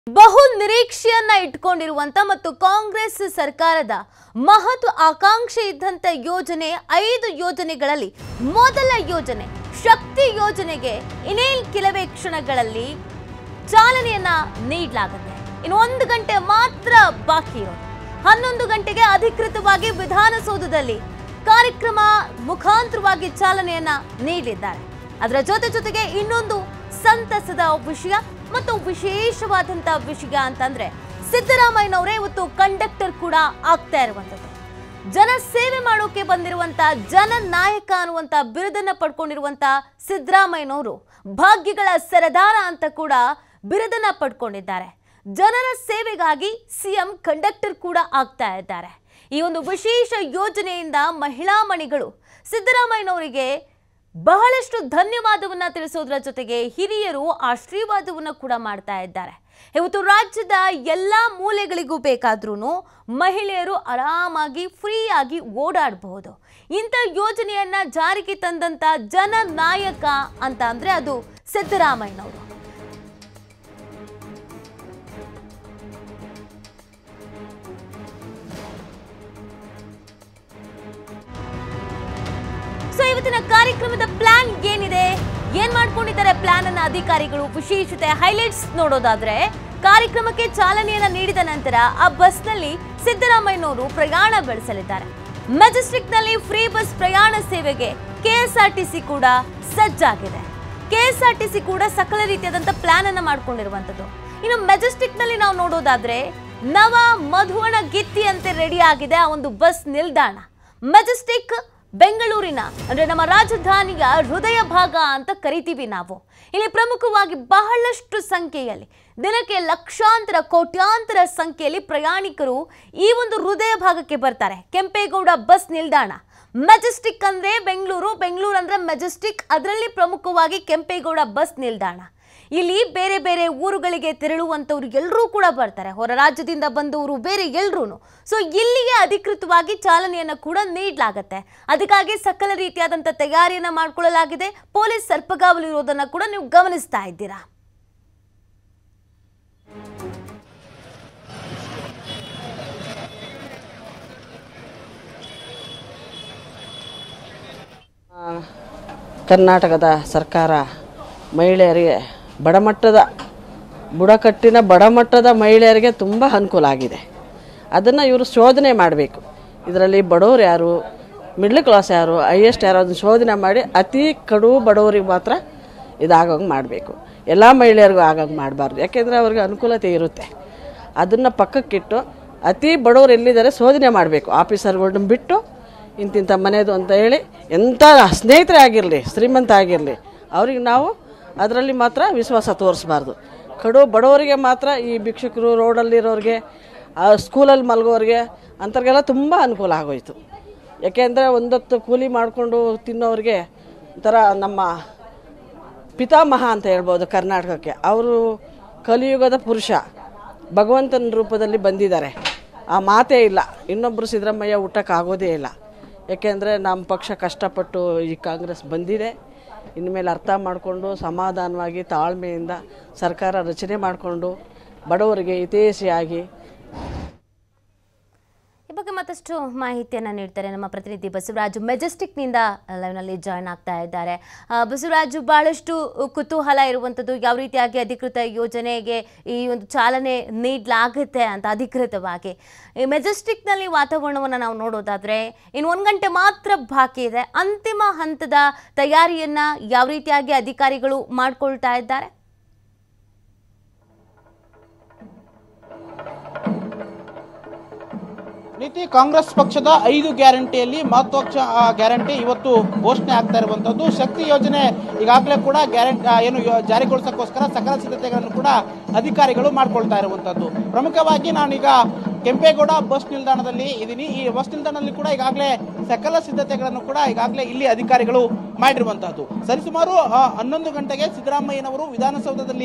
ಬಹು ನಿರೀಕ್ಷೆಯನ್ನ ಇಟ್ಕೊಂಡಿರುವಂತ ಮತ್ತು ಕಾಂಗ್ರೆಸ್ ಸರ್ಕಾರದ ಮಹತ್ವ ಆಕಾಂಕ್ಷೆ ಇದ್ದಂತ ಯೋಜನೆ ಐದು ಯೋಜನೆಗಳಲ್ಲಿ ಮೊದಲ ಯೋಜನೆ ಶಕ್ತಿ ಯೋಜನೆಗೆ ಇನ್ನೇನ್ ಕೆಲವೇ ಕ್ಷಣಗಳಲ್ಲಿ ಚಾಲನೆಯನ್ನ ನೀಡಲಾಗುತ್ತೆ ಇನ್ನು ಒಂದು ಗಂಟೆ ಮಾತ್ರ ಬಾಕಿ ಇರೋದು ಹನ್ನೊಂದು ಗಂಟೆಗೆ ಅಧಿಕೃತವಾಗಿ ವಿಧಾನಸೌಧದಲ್ಲಿ ಕಾರ್ಯಕ್ರಮ ಮುಖಾಂತರವಾಗಿ ಚಾಲನೆಯನ್ನ ನೀಡಲಿದ್ದಾರೆ ಅದರ ಜೊತೆ ಜೊತೆಗೆ ಇನ್ನೊಂದು ಸಂತಸದ ವಿಷಯ ಮತ್ತು ವಿಶೇಷವಾದಂತ ವಿಷಯ ಅಂತಂದ್ರೆ ಸಿದ್ದರಾಮಯ್ಯನವರೇ ಇವತ್ತು ಕಂಡಕ್ಟರ್ ಕೂಡ ಆಗ್ತಾ ಇರುವಂತದ್ದು ಜನ ಸೇವೆ ಮಾಡೋಕೆ ಬಂದಿರುವಂತ ಜನನಾಯಕ ಅನ್ನುವಂತ ಬಿರುದನ್ನ ಪಡ್ಕೊಂಡಿರುವಂತ ಸಿದ್ದರಾಮಯ್ಯನವರು ಭಾಗ್ಯಗಳ ಸರದಾರ ಅಂತ ಕೂಡ ಬಿರುದನ್ನ ಪಡ್ಕೊಂಡಿದ್ದಾರೆ ಜನರ ಸೇವೆಗಾಗಿ ಸಿಎಂ ಕಂಡಕ್ಟರ್ ಕೂಡ ಆಗ್ತಾ ಇದ್ದಾರೆ ಈ ಒಂದು ವಿಶೇಷ ಯೋಜನೆಯಿಂದ ಮಹಿಳಾ ಮಣಿಗಳು ಸಿದ್ದರಾಮಯ್ಯನವರಿಗೆ ಬಹಳಷ್ಟು ಧನ್ಯವಾದವನ್ನ ತಿಳಿಸೋದ್ರ ಜೊತೆಗೆ ಹಿರಿಯರು ಆಶೀರ್ವಾದವನ್ನ ಕೂಡ ಮಾಡ್ತಾ ಇದ್ದಾರೆ ಇವತ್ತು ರಾಜ್ಯದ ಎಲ್ಲ ಮೂಲೆಗಳಿಗೂ ಬೇಕಾದ್ರೂ ಮಹಿಳೆಯರು ಆರಾಮಾಗಿ ಫ್ರೀಯಾಗಿ ಓಡಾಡಬಹುದು ಇಂಥ ಯೋಜನೆಯನ್ನ ಜಾರಿಗೆ ತಂದಂತ ಜನನಾಯಕ ಅಂತ ಅಂದ್ರೆ ಅದು ಸಿದ್ದರಾಮಯ್ಯನವರು ಸೊ ಇವತ್ತಿನ ಕಾರ್ಯಕ್ರಮದ ಪ್ಲಾನ್ ಏನಿದೆ ಏನ್ ಮಾಡ್ಕೊಂಡಿದ್ದಾರೆ ಪ್ಲಾನ್ ಅನ್ನ ಅಧಿಕಾರಿಗಳು ವಿಶೇಷತೆ ಹೈಲೈಟ್ಸ್ ನೋಡೋದಾದ್ರೆ ಕಾರ್ಯಕ್ರಮಕ್ಕೆ ಚಾಲನೆಯನ್ನ ನೀಡಿದ ನಂತರ ಆ ಬಸ್ನಲ್ಲಿ ಸಿದ್ದರಾಮಯ್ಯನವರು ಪ್ರಯಾಣ ಬೆಳೆಸಲಿದ್ದಾರೆ ಮೆಜೆಸ್ಟಿಕ್ ನಲ್ಲಿ ಫ್ರೀ ಬಸ್ ಪ್ರಯಾಣ ಸೇವೆಗೆ ಕೆಎಸ್ಆರ್ಟಿಸಿ ಕೂಡ ಸಜ್ಜಾಗಿದೆ ಕೆಎಸ್ಆರ್ಟಿಸಿ ಕೂಡ ಸಕಲ ರೀತಿಯಾದಂತ ಪ್ಲಾನ್ ಅನ್ನ ಮಾಡ್ಕೊಂಡಿರುವಂತದ್ದು ಇನ್ನು ಮೆಜೆಸ್ಟಿಕ್ ನಲ್ಲಿ ನಾವು ನೋಡೋದಾದ್ರೆ ನವ ಮಧುವಣ ಗಿತ್ತಿ ಅಂತೆ ರೆಡಿ ಆಗಿದೆ ಆ ಒಂದು ಬಸ್ ನಿಲ್ದಾಣ ಮೆಜೆಸ್ಟಿಕ್ ಬೆಂಗಳೂರಿನ ಅಂದ್ರೆ ನಮ್ಮ ರಾಜಧಾನಿಯ ಹೃದಯ ಭಾಗ ಅಂತ ಕರಿತೀವಿ ನಾವು ಇಲ್ಲಿ ಪ್ರಮುಖವಾಗಿ ಬಹಳಷ್ಟು ಸಂಖ್ಯೆಯಲ್ಲಿ ದಿನಕ್ಕೆ ಲಕ್ಷಾಂತರ ಕೋಟ್ಯಾಂತರ ಸಂಖ್ಯೆಯಲ್ಲಿ ಪ್ರಯಾಣಿಕರು ಈ ಒಂದು ಹೃದಯ ಭಾಗಕ್ಕೆ ಬರ್ತಾರೆ ಕೆಂಪೇಗೌಡ ಬಸ್ ನಿಲ್ದಾಣ ಮೆಜೆಸ್ಟಿಕ್ ಅಂದ್ರೆ ಬೆಂಗಳೂರು ಬೆಂಗಳೂರು ಅಂದ್ರೆ ಮೆಜೆಸ್ಟಿಕ್ ಅದರಲ್ಲಿ ಪ್ರಮುಖವಾಗಿ ಕೆಂಪೇಗೌಡ ಬಸ್ ನಿಲ್ದಾಣ ಇಲ್ಲಿ ಬೇರೆ ಬೇರೆ ಊರುಗಳಿಗೆ ತೆರಳುವಂಥವ್ರು ಎಲ್ಲರೂ ಕೂಡ ಬರ್ತಾರೆ ಹೊರ ರಾಜ್ಯದಿಂದ ಬಂದವರು ಬೇರೆ ಎಲ್ಲರೂ ಸೊ ಇಲ್ಲಿಗೆ ಅಧಿಕೃತವಾಗಿ ಚಾಲನೆಯನ್ನು ಕೂಡ ನೀಡಲಾಗತ್ತೆ ಅದಕ್ಕಾಗಿ ಸಕಲ ರೀತಿಯಾದಂಥ ತಯಾರಿಯನ್ನ ಮಾಡಿಕೊಳ್ಳಲಾಗಿದೆ ಪೊಲೀಸ್ ಸರ್ಪಗಾವಲು ಇರೋದನ್ನ ಕೂಡ ನೀವು ಗಮನಿಸ್ತಾ ಇದ್ದೀರಾ ಆ, ಕರ್ನಾಟಕದ ಸರ್ಕಾರ ಮಹಿಳೆಯರಿಗೆ ಬಡಮಟ್ಟದ ಬುಡಕಟ್ಟಿನ ಬಡಮಟ್ಟದ ಮಹಿಳೆಯರಿಗೆ ತುಂಬ ಅನುಕೂಲ ಆಗಿದೆ ಅದನ್ನು ಇವರು ಶೋಧನೆ ಮಾಡಬೇಕು ಇದರಲ್ಲಿ ಬಡವರು ಯಾರು ಮಿಡ್ಲ್ ಕ್ಲಾಸ್ ಯಾರು ಹೈಯೆಸ್ಟ್ ಯಾರು ಅದನ್ನು ಶೋಧನೆ ಮಾಡಿ ಅತಿ ಕಡು ಬಡವರಿಗೆ ಮಾತ್ರ ಇದಾಗಂಗೆ ಮಾಡಬೇಕು ಎಲ್ಲ ಮಹಿಳೆಯರಿಗೂ ಆಗಂಗೆ ಮಾಡಬಾರ್ದು ಯಾಕೆಂದರೆ ಅವ್ರಿಗೆ ಅನುಕೂಲತೆ ಇರುತ್ತೆ ಅದನ್ನು ಪಕ್ಕಕ್ಕಿಟ್ಟು ಅತಿ ಬಡವರು ಎಲ್ಲಿದ್ದಾರೆ ಶೋಧನೆ ಮಾಡಬೇಕು ಆಫೀಸರ್ಗಳ್ನ ಬಿಟ್ಟು ಇಂತಿಂಥ ಮನೆದು ಅಂತ ಹೇಳಿ ಎಂಥ ಸ್ನೇಹಿತರೇ ಆಗಿರಲಿ ಶ್ರೀಮಂತ ಆಗಿರಲಿ ಅವ್ರಿಗೆ ನಾವು ಅದರಲ್ಲಿ ಮಾತ್ರ ವಿಶ್ವಾಸ ತೋರಿಸ್ಬಾರ್ದು ಕಡು ಬಡವರಿಗೆ ಮಾತ್ರ ಈ ಭಿಕ್ಷುಕರು ರೋಡಲ್ಲಿರೋರಿಗೆ ಆ ಸ್ಕೂಲಲ್ಲಿ ಮಲಗೋರಿಗೆ ಅಂಥವ್ರಿಗೆಲ್ಲ ತುಂಬ ಅನುಕೂಲ ಆಗೋಯ್ತು ಯಾಕೆಂದರೆ ಒಂದೊತ್ತು ಕೂಲಿ ಮಾಡಿಕೊಂಡು ತಿನ್ನೋರಿಗೆ ಒಂಥರ ನಮ್ಮ ಪಿತಾಮಹ ಅಂತ ಹೇಳ್ಬೋದು ಕರ್ನಾಟಕಕ್ಕೆ ಅವರು ಕಲಿಯುಗದ ಪುರುಷ ಭಗವಂತನ ರೂಪದಲ್ಲಿ ಬಂದಿದ್ದಾರೆ ಆ ಮಾತೇ ಇಲ್ಲ ಇನ್ನೊಬ್ಬರು ಸಿದ್ದರಾಮಯ್ಯ ಹುಟ್ಟಕ್ಕಾಗೋದೇ ಇಲ್ಲ ಯಾಕೆಂದರೆ ನಮ್ಮ ಪಕ್ಷ ಕಷ್ಟಪಟ್ಟು ಈ ಕಾಂಗ್ರೆಸ್ ಬಂದಿದೆ ಇನ್ಮೇಲೆ ಅರ್ಥ ಮಾಡಿಕೊಂಡು ಸಮಾಧಾನವಾಗಿ ತಾಳ್ಮೆಯಿಂದ ಸರ್ಕಾರ ರಚನೆ ಮಾಡಿಕೊಂಡು ಬಡವರಿಗೆ ಹಿತೈಷಿಯಾಗಿ ಈ ಬಗ್ಗೆ ಮತ್ತಷ್ಟು ಮಾಹಿತಿಯನ್ನ ನೀಡ್ತಾರೆ ನಮ್ಮ ಪ್ರತಿನಿಧಿ ಬಸವರಾಜು ಮೆಜೆಸ್ಟಿಕ್ನಿಂದ ಲೈವ್ನಲ್ಲಿ ಜಾಯ್ನ್ ಆಗ್ತಾ ಇದ್ದಾರೆ ಆ, ಬಸವರಾಜು ಬಹಳಷ್ಟು ಕುತೂಹಲ ಇರುವಂಥದ್ದು ಯಾವ ರೀತಿಯಾಗಿ ಅಧಿಕೃತ ಯೋಜನೆಗೆ ಈ ಒಂದು ಚಾಲನೆ ನೀಡಲಾಗುತ್ತೆ ಅಂತ ಅಧಿಕೃತವಾಗಿ ಈ ಮೆಜೆಸ್ಟಿಕ್ನಲ್ಲಿ ವಾತಾವರಣವನ್ನು ನಾವು ನೋಡೋದಾದ್ರೆ ಇನ್ನು ಒಂದು ಗಂಟೆ ಮಾತ್ರ ಬಾಕಿ ಇದೆ ಅಂತಿಮ ಹಂತದ ತಯಾರಿಯನ್ನ ಯಾವ ರೀತಿಯಾಗಿ ಅಧಿಕಾರಿಗಳು ಮಾಡ್ಕೊಳ್ತಾ ಇದ್ದಾರೆ ರೀತಿ ಕಾಂಗ್ರೆಸ್ ಪಕ್ಷದ ಐದು ಗ್ಯಾರಂಟಿಯಲ್ಲಿ ಮಹತ್ವಾಕ್ಷ ಆ, ಗ್ಯಾರಂಟಿ ಇವತ್ತು ಘೋಷಣೆ ಆಗ್ತಾ ಇರುವಂತದ್ದು ಶಕ್ತಿ ಯೋಜನೆ ಈಗಾಗಲೇ ಕೂಡ ಗ್ಯಾರಂಟಿ ಆ, ಏನು ಯೋ- ಜಾರಿಗೊಳಿಸೋಕ್ಕೋಸ್ಕರ ಸಕಲ ಸಿದ್ಧತೆಗಳನ್ನು ಕೂಡ ಅಧಿಕಾರಿಗಳು ಮಾಡ್ಕೊಳ್ತಾ ಇರುವಂತದ್ದು ಪ್ರಮುಖವಾಗಿ ನಾನೀಗ ಕೆಂಪೇಗೌಡ ಬಸ್ ನಿಲ್ದಾಣದಲ್ಲಿ ಇದ್ದೀನಿ ಈ ಬಸ್ ನಿಲ್ದಾಣದಲ್ಲಿ ಕೂಡ ಈಗಾಗಲೇ ಸಕಲ ಸಿದ್ಧತೆಗಳನ್ನು ಕೂಡ ಈಗಾಗಲೇ ಇಲ್ಲಿ ಅಧಿಕಾರಿಗಳು ಮಾಡಿರುವಂತಹದ್ದು ಸರಿಸುಮಾರು ಆ, ಹನ್ನೊಂದು ಗಂಟೆಗೆ ಸಿದ್ದರಾಮಯ್ಯನವರು ವಿಧಾನಸೌಧದಲ್ಲಿ